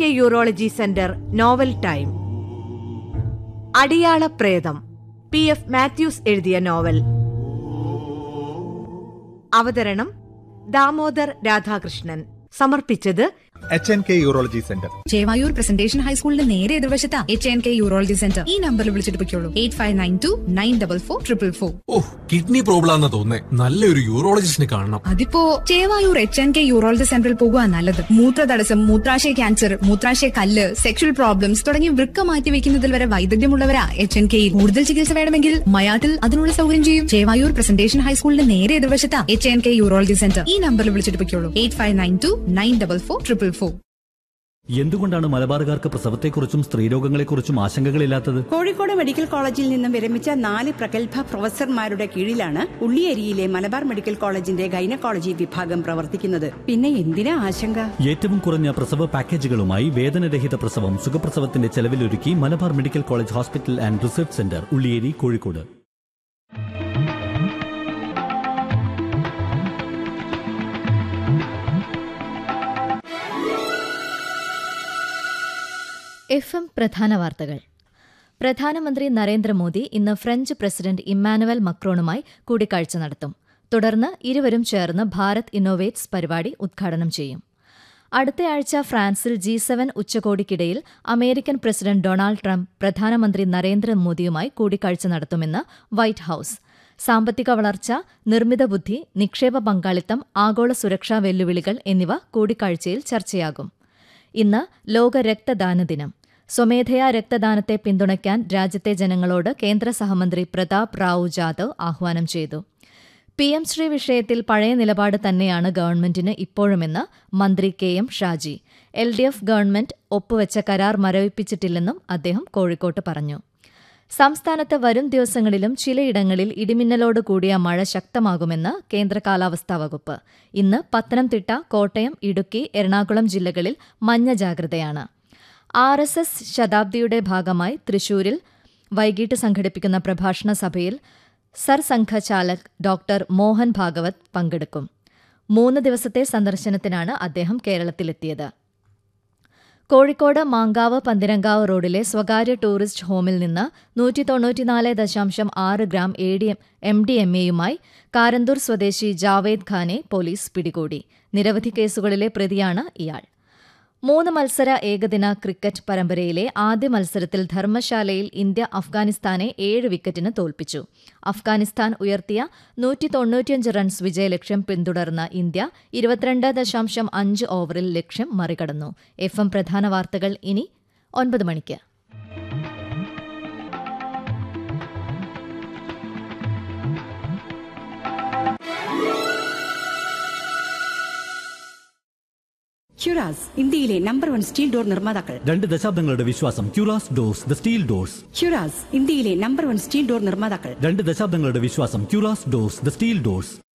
urology centre novel time അടിയാള പ്രേതം P F Mathews എഴുതിയ നോവൽ അവതരണം ദാമോദർ രാധാകൃഷ്ണൻ സമർപ്പിച്ചത് H N K urology centre Chevayur presentation ഹൈസ്കൂളിന്റെ നേരെ എതിർവശത്താ H N K urology centre ഈ നമ്പറിൽ വിളിച്ചിട്ട് പൊയ്ക്കോളൂ eight five nine two nine double four triple four ഓ കിഡ്നി പ്രോബ്ലം ആണെന്ന് തോന്നേ നല്ലൊരു യൂറോളജിസ്റ്റിനെ കാണണം അതിപ്പോ Chevayur H N K urology സെന്ററിൽ പോകുക നല്ലത് മൂത്രതടസ്സം മൂത്രാശയ ക്യാൻസർ മൂത്രാശയ കല്ല് സെക്ഷൽ പ്രോബ്ലംസ് തുടങ്ങി വൃക്ക മാറ്റി വെക്കുന്നതിൽ വരെ വൈദഗ്ധ്യമുള്ളവരാ എച്ച് എൻ കെയിൽ കൂടുതൽ ചികിത്സ വേണമെങ്കിൽ മയാട്ടിൽ അതിനുള്ള സൗകര്യം ചെയ്യും ചേവായൂർ പ്രസന്റേഷൻ ഹൈസ്കൂളിന്റെ നേരെ എതിർവശത്താ H N K urology centre ഈ നമ്പറിൽ വിളിച്ചിട്ട് പൊയ്ക്കോളൂ eight five nine two nine double four triple four എന്തുകൊണ്ടാണ് മലബാറുകാർക്ക് പ്രസവത്തെക്കുറിച്ചും സ്ത്രീരോഗങ്ങളെക്കുറിച്ചും ആശങ്കകളില്ലാത്തത് കോഴിക്കോട് മെഡിക്കൽ കോളേജിൽ നിന്നും വിരമിച്ച നാല് പ്രഗത്ഭ പ്രൊഫസർമാരുടെ കീഴിലാണ് ഉള്ളിയേരിയിലെ മലബാർ മെഡിക്കൽ കോളേജിന്റെ ഗൈനക്കോളജി വിഭാഗം പ്രവർത്തിക്കുന്നത് പിന്നെ എന്തിനാ ആശങ്ക ഏറ്റവും കുറഞ്ഞ പ്രസവ പാക്കേജുകളുമായി വേദനരഹിത പ്രസവം സുഖപ്രസവത്തിന്റെ ചെലവിലൊരുക്കി Malabar medical college hospital and research centre Ulliyeri Kozhikode F M പ്രധാന വാർത്തകൾ പ്രധാനമന്ത്രി നരേന്ദ്രമോദി ഇന്ന് ഫ്രഞ്ച് പ്രസിഡന്റ് ഇമ്മാനുവൽ മക്രോണുമായി കൂടിക്കാഴ്ച നടത്തും തുടർന്ന് ഇരുവരും ചേർന്ന് ഭാരത് ഇന്നോവേറ്റ്സ് പരിപാടി ഉദ്ഘാടനം ചെയ്യും അടുത്തയാഴ്ച ഫ്രാൻസിൽ ജി സെവൻ ഉച്ചകോടിക്കിടയിൽ അമേരിക്കൻ പ്രസിഡന്റ് ഡൊണാൾഡ് ട്രംപ് പ്രധാനമന്ത്രി നരേന്ദ്രമോദിയുമായി കൂടിക്കാഴ്ച നടത്തുമെന്ന് വൈറ്റ് ഹൌസ് സാമ്പത്തിക വളർച്ച നിർമ്മിത ബുദ്ധി നിക്ഷേപ പങ്കാളിത്തം ആഗോള സുരക്ഷാ വെല്ലുവിളികൾ എന്നിവ കൂടിക്കാഴ്ചയിൽ ചർച്ചയാകും ഇന്ന് ലോക രക്തദാന ദിനം സ്വമേധയാ രക്തദാനത്തെ പിന്തുണയ്ക്കാൻ രാജ്യത്തെ ജനങ്ങളോട് കേന്ദ്ര സഹമന്ത്രി പ്രതാപ് റാവു ജാദവ് ആഹ്വാനം ചെയ്തു പി എം ശ്രീ വിഷയത്തിൽ പഴയ നിലപാട് തന്നെയാണ് ഗവൺമെന്റിന് ഇപ്പോഴുമെന്ന് മന്ത്രി K M Shaji L D F government ഒപ്പുവെച്ച കരാർ മരവിപ്പിച്ചിട്ടില്ലെന്നും അദ്ദേഹം കോഴിക്കോട്ട് പറഞ്ഞു സംസ്ഥാനത്ത് വരും ദിവസങ്ങളിലും ചിലയിടങ്ങളിൽ ഇടിമിന്നലോട് കൂടിയ മഴ ശക്തമാകുമെന്ന് കേന്ദ്ര കാലാവസ്ഥാ വകുപ്പ് ഇന്ന് പത്തനംതിട്ട കോട്ടയം ഇടുക്കി എറണാകുളം ജില്ലകളിൽ മഞ്ഞ ജാഗ്രതയാണ് ആർ എസ് എസ് ശതാബ്ദിയുടെ ഭാഗമായി തൃശൂരിൽ വൈകിട്ട് സംഘടിപ്പിക്കുന്ന പ്രഭാഷണ സഭയിൽ സർസംഘചാലക് ഡോക്ടർ മോഹൻ ഭാഗവത് പങ്കെടുക്കും മൂന്ന് ദിവസത്തെ സന്ദർശനത്തിനാണ് അദ്ദേഹം കേരളത്തിലെത്തിയത് കോഴിക്കോട് മാങ്കാവ് പന്തിരങ്കാവ് റോഡിലെ സ്വകാര്യ ടൂറിസ്റ്റ് ഹോമിൽ നിന്ന് നൂറ്റി തൊണ്ണൂറ്റിനാല് ദശാംശം ആറ് gram A D M D M എയുമായി കാരന്തൂർ സ്വദേശി ജാവേദ് ഖാനെ പോലീസ് പിടികൂടി നിരവധി കേസുകളിലെ പ്രതിയാണ് ഇയാൾ മൂന്ന് മത്സര ഏകദിന ക്രിക്കറ്റ് പരമ്പരയിലെ ആദ്യ മത്സരത്തിൽ ധർമ്മശാലയിൽ ഇന്ത്യ അഫ്ഗാനിസ്ഥാനെ ഏഴ് വിക്കറ്റിന് തോൽപ്പിച്ചു അഫ്ഗാനിസ്ഥാൻ ഉയർത്തിയ നൂറ്റി തൊണ്ണൂറ്റിയഞ്ച് റൺസ് വിജയലക്ഷ്യം പിന്തുടർന്ന ഇന്ത്യ ഇരുപത്തിരണ്ട് ദശാംശം അഞ്ച് ഓവറിൽ ലക്ഷ്യം മറികടന്നു എഫ് എം പ്രധാന വാർത്തകൾ ഇനി ഒൻപത് മണിക്ക് ഹ്യുറാസ് ഇന്ത്യയിലെ നമ്പർ വൺ സ്റ്റീൽ ഡോർ നിർമ്മാതാക്കൾ രണ്ട് ദശാബ്ദങ്ങളുടെ വിശ്വാസം Curas doors the steel doors ഹ്യുറാസ് ഇന്ത്യയിലെ നമ്പർ വൺ സ്റ്റീൽ ഡോർ നിർമ്മാതാക്കൾ രണ്ട് ദശാബ്ദങ്ങളുടെ വിശ്വാസം Curas doors the steel doors